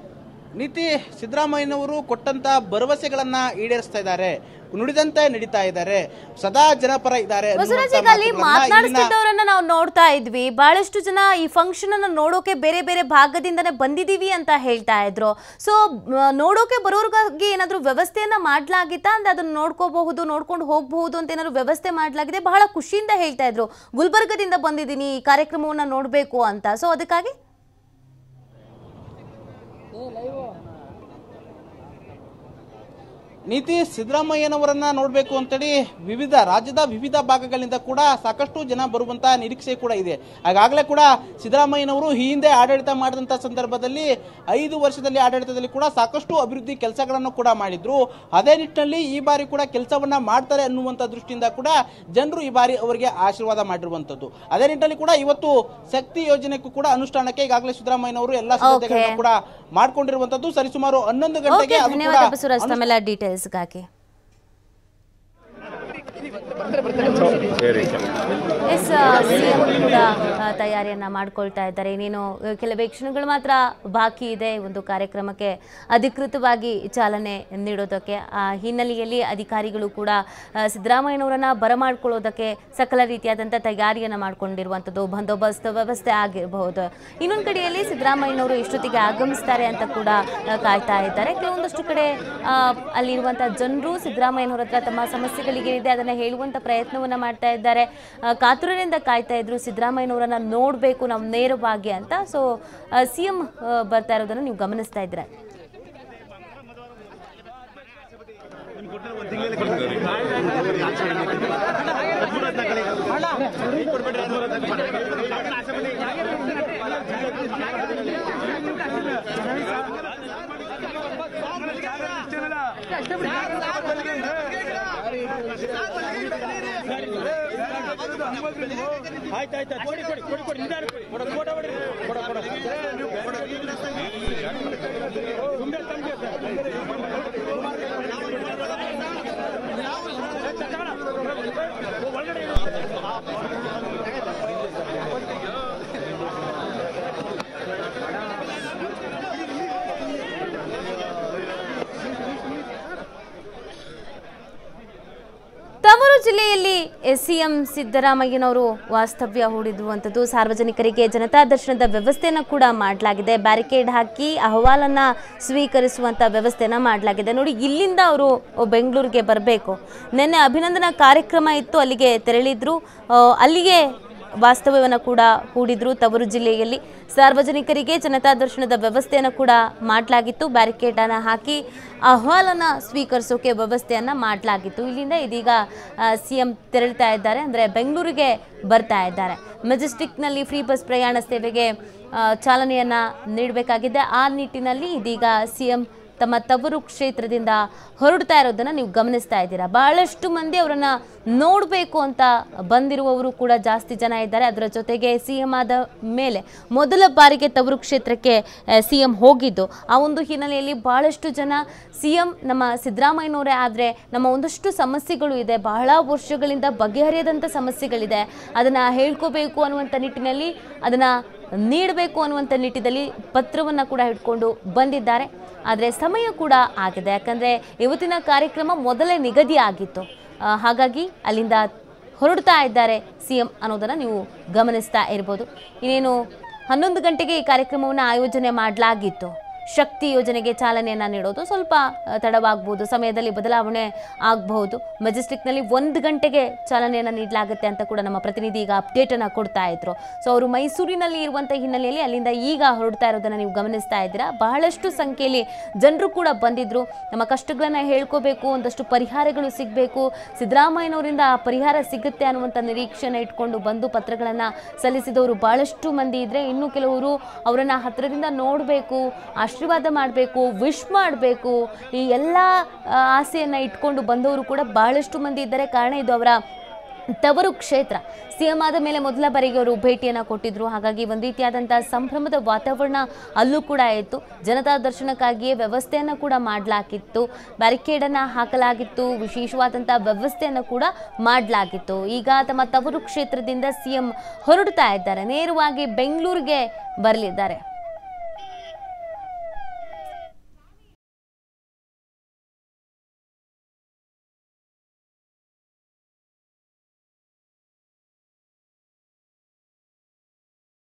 ನೀತಿ ಸಿದ್ದರಾಮಯ್ಯನವರು ಕೊಟ್ಟಂತ ಭರವಸೆಗಳನ್ನ ಈಡೇರಿಸ್ತಾ ಇದ್ದಾರೆ ನುಡಿದಂತೆ ನಡೀತಾ ಇದ್ದಾರೆ ಸದಾ ಜನಪರ ಇದ್ದಾರೆ ಅನ್ನುವಂತ ಬಸವರಾಜ್ ಈಗ ಅಲ್ಲಿ ಮಾತುಗಳನ್ನ ಇಲ್ಲಿನ- ಮಾತನಾಡಿಸ್ತಿದ್ದವರನ್ನ ನಾವು ನೋಡ್ತಾ ಇದ್ವಿ ಬಹಳಷ್ಟು ಜನ ಈ ಫಂಕ್ಷನ್ ಅನ್ನ ನೋಡೋಕೆ ಬೇರೆ ಬೇರೆ ಭಾಗದಿಂದನೇ ಬಂದಿದೀವಿ ಅಂತ ಹೇಳ್ತಾ ಇದ್ರು ಸೊ ನೋಡೋಕೆ ಬರೋರ್ಗಾಗಿ ಏನಾದ್ರು ವ್ಯವಸ್ಥೆಯನ್ನ ಮಾಡ್ಲಾಗಿತ್ತಾ ಅಂದ್ರೆ ಅದನ್ನ ನೋಡ್ಕೋಬಹುದು ನೋಡ್ಕೊಂಡು ಹೋಗಬಹುದು ಅಂತ ಏನಾದ್ರು ವ್ಯವಸ್ಥೆ ಮಾಡ್ಲಾಗಿದೆ ಬಹಳ ಖುಷಿಯಿಂದ ಹೇಳ್ತಾ ಇದ್ರು ಗುಲ್ಬರ್ಗದಿಂದ ಬಂದಿದ್ದೀನಿ ಈ ಕಾರ್ಯಕ್ರಮವನ್ನ ನೋಡ್ಬೇಕು ಅಂತ ಸೊ ಅದಕ್ಕಾಗಿ ನೀತಿ ಸಿದ್ದರಾಮಯ್ಯನವರನ್ನ ನೋಡಬೇಕು ಅಂತೇಳಿ ವಿವಿಧ ರಾಜ್ಯದ ವಿವಿಧ ಭಾಗಗಳಿಂದ ಕೂಡ ಸಾಕಷ್ಟು ಜನ ಬರುವಂತ ನಿರೀಕ್ಷೆ ಕೂಡ ಇದೆ ಹಾಗಾಗಲೇ ಕೂಡ ಸಿದ್ದರಾಮಯ್ಯನವರು ಈ ಹಿಂದೆ ಆಡಳಿತ ಮಾಡಿದಂಥ ಸಂದರ್ಭದಲ್ಲಿ ಐದು ವರ್ಷದಲ್ಲಿ ಆಡಳಿತದಲ್ಲಿ ಕೂಡ ಸಾಕಷ್ಟು ಅಭಿವೃದ್ಧಿ ಕೆಲಸಗಳನ್ನು ಕೂಡ ಮಾಡಿದ್ರು ಅದೇ ನಿಟ್ಟಿನಲ್ಲಿ ಈ ಬಾರಿ ಕೂಡ ಕೆಲಸವನ್ನ ಮಾಡ್ತಾರೆ ಅನ್ನುವಂಥ ದೃಷ್ಟಿಯಿಂದ ಕೂಡ ಜನರು ಈ ಬಾರಿ ಅವರಿಗೆ ಆಶೀರ್ವಾದ ಮಾಡಿರುವಂಥದ್ದು ಅದೇ ನಿಟ್ಟಿನಲ್ಲಿ ಕೂಡ ಇವತ್ತು ಶಕ್ತಿ ಯೋಜನೆಗೂ ಕೂಡ ಅನುಷ್ಠಾನಕ್ಕೆ ಈಗಾಗಲೇ ಸಿದ್ದರಾಮಯ್ಯನವರು ಎಲ್ಲ ಸಿದ್ಧತೆಗಳನ್ನು ಕೂಡ ಮಾಡ್ಕೊಂಡಿರುವಂತದ್ದು ಸರಿಸುಮಾರು ಹನ್ನೊಂದು ಓಕೆ ಗಂಟೆಗೆ ಅದು ಕೂಡ ಧನ್ಯವಾದ ಬಸವರಾಜ್ ತಮ್ಮೆಲ್ಲ ಡೀಟೇಲ್ಸ್ಗಾಗಿ ಎಸ್ ಸಿಎಂ ಕೂಡ ಆ, ತಯಾರಿಯನ್ನು ಮಾಡ್ಕೊಳ್ತಾ ಇದ್ದಾರೆ ಇನ್ನೇನು ಆ, ಕೆಲವೇ ಕ್ಷಣಗಳು ಮಾತ್ರ ಬಾಕಿ ಇದೆ ಈ ಒಂದು ಕಾರ್ಯಕ್ರಮಕ್ಕೆ ಅಧಿಕೃತವಾಗಿ ಚಾಲನೆ ನೀಡೋದಕ್ಕೆ ಆ ಹಿನ್ನೆಲೆಯಲ್ಲಿ ಅಧಿಕಾರಿಗಳು ಕೂಡ ಆ, ಸಿದ್ದರಾಮಯ್ಯನವರನ್ನ ಬರಮಾಡ್ಕೊಳ್ಳೋದಕ್ಕೆ ಸಕಲ ರೀತಿಯಾದಂಥ ತಯಾರಿಯನ್ನು ಮಾಡಿಕೊಂಡಿರುವಂಥದ್ದು ಬಂದೋಬಸ್ತ್ ವ್ಯವಸ್ಥೆ ಆಗಿರಬಹುದು ಇನ್ನೊಂದು ಕಡೆಯಲ್ಲಿ ಸಿದ್ದರಾಮಯ್ಯನವರು ಎಷ್ಟೊತ್ತಿಗೆ ಆಗಮಿಸ್ತಾರೆ ಅಂತ ಕೂಡ ಆ, ಕಾಯ್ತಾ ಇದ್ದಾರೆ ಕೆಲವೊಂದಷ್ಟು ಕಡೆ ಆ, ಅಲ್ಲಿರುವಂಥ ಜನರು ಸಿದ್ದರಾಮಯ್ಯನವರ ಹತ್ರ ತಮ್ಮ ಸಮಸ್ಯೆಗಳಿಗೇನಿದೆ ಅದನ್ನು ಹೇಳುವಂಥ ಪ್ರಯತ್ನವನ್ನು ಮಾಡ್ತಾ ಇದ್ದಾರೆ ಆ, ಕಾತುರದಿಂದ ಕಾಯ್ತಾ ಇದ್ರು ಸಿದ್ದರಾಮಯ್ಯನವರನ್ನ ನೋಡಬೇಕು ನಾವು ನೇರವಾಗಿ ಅಂತ ಸೊ ಸಿ ಎಂ ಬರ್ತಾ ಇರೋದನ್ನು ನೀವು ಗಮನಿಸ್ತಾ ಇದ್ದೀರಾ ತವರು ಜಿಲ್ಲೆಯಲ್ಲಿ ಸಿಎಂ ಸಿದ್ದರಾಮಯ್ಯನವರು ವಾಸ್ತವ್ಯ ಹೂಡಿರುವಂಥದ್ದು ಸಾರ್ವಜನಿಕರಿಗೆ ಜನತಾ ದರ್ಶನದ ವ್ಯವಸ್ಥೆಯನ್ನು ಕೂಡ ಮಾಡಲಾಗಿದೆ ಬ್ಯಾರಿಕೇಡ್ ಹಾಕಿ ಅಹವಾಲನ್ನ ಸ್ವೀಕರಿಸುವಂಥ ವ್ಯವಸ್ಥೆನ ಮಾಡಲಾಗಿದೆ ನೋಡಿ ಇಲ್ಲಿಂದ ಅವರು ಬೆಂಗಳೂರಿಗೆ ಬರಬೇಕು ನಿನ್ನೆ ಅಭಿನಂದನಾ ಕಾರ್ಯಕ್ರಮ ಇತ್ತು ಅಲ್ಲಿಗೆ ತೆರಳಿದ್ರು ಆ, ಅಲ್ಲಿಗೆ ವಾಸ್ತವ್ಯವನ್ನು ಕೂಡ ಹೂಡಿದ್ರು ತವರು ಜಿಲ್ಲೆಯಲ್ಲಿ ಸಾರ್ವಜನಿಕರಿಗೆ ಜನತಾ ದರ್ಶನದ ವ್ಯವಸ್ಥೆಯನ್ನು ಕೂಡ ಮಾಡಲಾಗಿತ್ತು ಬ್ಯಾರಿಕೇಡನ್ನು ಹಾಕಿ ಅಹವಾಲನ್ನು ಸ್ವೀಕರಿಸೋಕೆ ವ್ಯವಸ್ಥೆಯನ್ನು ಮಾಡಲಾಗಿತ್ತು ಇಲ್ಲಿಂದ ಇದೀಗ ಸಿ ಎಂ ತೆರಳ್ತಾ ಇದ್ದಾರೆ ಅಂದರೆ ಬೆಂಗಳೂರಿಗೆ ಬರ್ತಾ ಇದ್ದಾರೆ ಮೆಜೆಸ್ಟಿಕ್ನಲ್ಲಿ ಫ್ರೀ ಬಸ್ ಪ್ರಯಾಣ ಸೇವೆಗೆ ಆ, ಚಾಲನೆಯನ್ನು ನೀಡಬೇಕಾಗಿದೆ ಆ ನಿಟ್ಟಿನಲ್ಲಿ ಇದೀಗ ಸಿ ಎಂ ತಮ್ಮ ತವರು ಕ್ಷೇತ್ರದಿಂದ ಹೊರಡ್ತಾ ಇರೋದನ್ನ ನೀವು ಗಮನಿಸ್ತಾ ಇದ್ದೀರಾ ಬಹಳಷ್ಟು ಮಂದಿ ಅವರನ್ನ ನೋಡಬೇಕು ಅಂತ ಬಂದಿರುವವರು ಕೂಡ ಜಾಸ್ತಿ ಜನ ಇದ್ದಾರೆ ಅದರ ಜೊತೆಗೆ ಸಿ ಎಂ ಆದ ಮೇಲೆ ಮೊದಲ ಬಾರಿಗೆ ತವರು ಕ್ಷೇತ್ರಕ್ಕೆ ಸಿ ಎಂ ಹೋಗಿದ್ದು ಆ ಒಂದು ಹಿನ್ನೆಲೆಯಲ್ಲಿ ಬಹಳಷ್ಟು ಜನ ಸಿ ಎಂ ನಮ್ಮ ಸಿದ್ದರಾಮಯ್ಯನವರೇ ಆದರೆ ನಮ್ಮ ಒಂದಷ್ಟು ಸಮಸ್ಯೆಗಳು ಇದೆ ಬಹಳ ವರ್ಷಗಳಿಂದ ಬಗೆಹರಿಯದಂಥ ಸಮಸ್ಯೆಗಳಿದೆ ಅದನ್ನು ಹೇಳ್ಕೋಬೇಕು ಅನ್ನುವಂಥ ನಿಟ್ಟಿನಲ್ಲಿ ಅದನ್ನು ನೀಡಬೇಕು ಅನ್ನುವಂಥ ನಿಟ್ಟಿನಲ್ಲಿ ಪತ್ರವನ್ನು ಕೂಡ ಹಿಡ್ಕೊಂಡು ಬಂದಿದ್ದಾರೆ ಆದರೆ ಸಮಯ ಕೂಡ ಆಗಿದೆ ಯಾಕಂದರೆ ಇವತ್ತಿನ ಕಾರ್ಯಕ್ರಮ ಮೊದಲೇ ನಿಗದಿ ಆಗಿತ್ತು ಆ, ಹಾಗಾಗಿ ಅಲ್ಲಿಂದ ಹೊರಡ್ತಾ ಇದ್ದಾರೆ ಸಿ ಎಂ ಅನ್ನೋದನ್ನು ನೀವು ಗಮನಿಸ್ತಾ ಇರ್ಬೋದು ಇನ್ನೇನು ಹನ್ನೊಂದು ಗಂಟೆಗೆ ಈ ಕಾರ್ಯಕ್ರಮವನ್ನು ಆಯೋಜನೆ ಮಾಡಲಾಗಿತ್ತು ಶಕ್ತಿ ಯೋಜನೆಗೆ ಚಾಲನೆಯನ್ನು ನೀಡೋದು ಸ್ವಲ್ಪ ಆ, ತಡವಾಗ್ಬೋದು ಸಮಯದಲ್ಲಿ ಬದಲಾವಣೆ ಆಗಬಹುದು ಮೆಜೆಸ್ಟಿಕ್ನಲ್ಲಿ ಒಂದು ಗಂಟೆಗೆ ಚಾಲನೆಯನ್ನು ನೀಡಲಾಗುತ್ತೆ ಅಂತ ಕೂಡ ನಮ್ಮ ಪ್ರತಿನಿಧಿ ಈಗ ಅಪ್ಡೇಟನ್ನು ಕೊಡ್ತಾ ಇದ್ರು ಸೊ ಅವರು ಮೈಸೂರಿನಲ್ಲಿ ಇರುವಂಥ ಹಿನ್ನೆಲೆಯಲ್ಲಿ ಅಲ್ಲಿಂದ ಈಗ ಹೊರಡ್ತಾ ಇರೋದನ್ನು ನೀವು ಗಮನಿಸ್ತಾ ಇದ್ದೀರಾ ಬಹಳಷ್ಟು ಸಂಖ್ಯೆಯಲ್ಲಿ ಜನರು ಕೂಡ ಬಂದಿದ್ರು ನಮ್ಮ ಕಷ್ಟಗಳನ್ನು ಹೇಳ್ಕೋಬೇಕು ಒಂದಷ್ಟು ಪರಿಹಾರಗಳು ಸಿಗಬೇಕು ಸಿದ್ದರಾಮಯ್ಯನವರಿಂದ ಆ ಪರಿಹಾರ ಸಿಗುತ್ತೆ ಅನ್ನುವಂಥ ನಿರೀಕ್ಷೆನ ಇಟ್ಕೊಂಡು ಬಂದು ಪತ್ರಗಳನ್ನು ಸಲ್ಲಿಸಿದವರು ಬಹಳಷ್ಟು ಮಂದಿ ಇದ್ರೆ ಇನ್ನು ಕೆಲವರು ಅವರನ್ನು ಹತ್ತಿರದಿಂದ ನೋಡಬೇಕು ಆಶೀರ್ವಾದ ಮಾಡಬೇಕು ವಿಶ್ ಮಾಡಬೇಕು ಈ ಎಲ್ಲ ಆ, ಆಸೆಯನ್ನು ಇಟ್ಕೊಂಡು ಬಂದವರು ಕೂಡ ಬಹಳಷ್ಟು ಮಂದಿ ಇದ್ದಾರೆ ಕಾರಣ ಇದು ಅವರ ತವರು ಕ್ಷೇತ್ರ ಸಿಎಂ ಆದ ಮೇಲೆ ಮೊದಲ ಬಾರಿಗೆ ಅವರು ಭೇಟಿಯನ್ನು ಕೊಟ್ಟಿದ್ರು ಹಾಗಾಗಿ ಒಂದು ರೀತಿಯಾದಂಥ ಸಂಭ್ರಮದ ವಾತಾವರಣ ಅಲ್ಲೂ ಕೂಡ ಇತ್ತು ಜನತಾ ದರ್ಶನಕ್ಕಾಗಿಯೇ ವ್ಯವಸ್ಥೆಯನ್ನು ಕೂಡ ಮಾಡಲಾಗಿತ್ತು ಬ್ಯಾರಿಕೇಡನ್ನು ಹಾಕಲಾಗಿತ್ತು ವಿಶೇಷವಾದಂಥ ವ್ಯವಸ್ಥೆಯನ್ನು ಕೂಡ ಮಾಡಲಾಗಿತ್ತು ಈಗ ತಮ್ಮ ತವರು ಕ್ಷೇತ್ರದಿಂದ ಸಿಎಂ ಹೊರಡ್ತಾ ಇದ್ದಾರೆ ನೇರವಾಗಿ ಬೆಂಗಳೂರಿಗೆ ಬರಲಿದ್ದಾರೆ